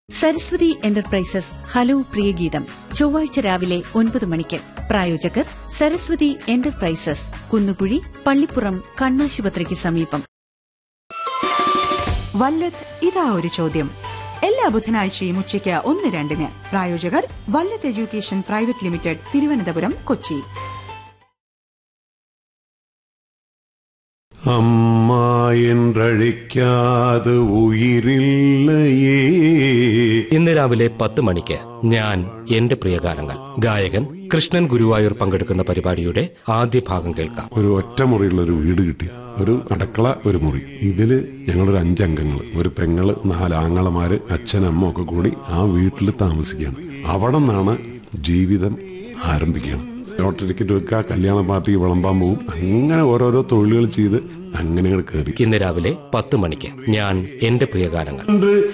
Saraswati enterprises hello പ്രിയഗീതം ചൊവ്വാഴ്ച രാവിലെ ഒൻപത് മണിക്ക് പ്രായോജകർ സരസ്വതി എന്റർപ്രൈസസ് കുന്നുകുഴി പള്ളിപ്പുറം കണ്ണാശുപത്രിക്ക് സമീപം വല്ലത്ത് ഇതാ ഒരു ചോദ്യം എല്ലാ ബുധനാഴ്ചയും ഉച്ചയ്ക്ക് ഒന്ന് രണ്ടിന് പ്രായോജകർ Vallath education private limited Thiruvananthapuram Kochi அம்மா என்றழைக்காத உயிரில்லையே ഇന്ന് രാവിലെ പത്ത് മണിക്ക് ഞാൻ എന്റെ പ്രിയഗാനങ്ങൾ ഗായകൻ കൃഷ്ണൻ ഗുരുവായൂർ പങ്കെടുക്കുന്ന പരിപാടിയുടെ ആദ്യ ഭാഗം കേൾക്കാം ഒരു ഒറ്റമുറിയുള്ള ഒരു വീട് കിട്ടി ഒരു അടുക്കള ഒരു മുറി ഇതില് ഞങ്ങളൊരു അഞ്ചംഗങ്ങൾ ഒരു പെങ്ങള് നാല് ആങ്ങളമാര് അച്ഛനമ്മ ഒക്കെ കൂടി ആ വീട്ടിൽ താമസിക്കുകയാണ് അവിടെ നിന്നാണ് ജീവിതം ആരംഭിക്കുകയാണ് ലോട്ടറി ടിക്കറ്റ് വെക്കുക കല്യാണ പാർട്ടിക്ക് വിളമ്പാൻ പോകും അങ്ങനെ ഓരോരോ തൊഴിലുകൾ ചെയ്ത് അങ്ങനെ അങ്ങോട്ട് കയറി ഇന്ന് രാവിലെ പത്ത് മണിക്ക് ഞാൻ എന്റെ പ്രിയഗാനങ്ങൾ என்று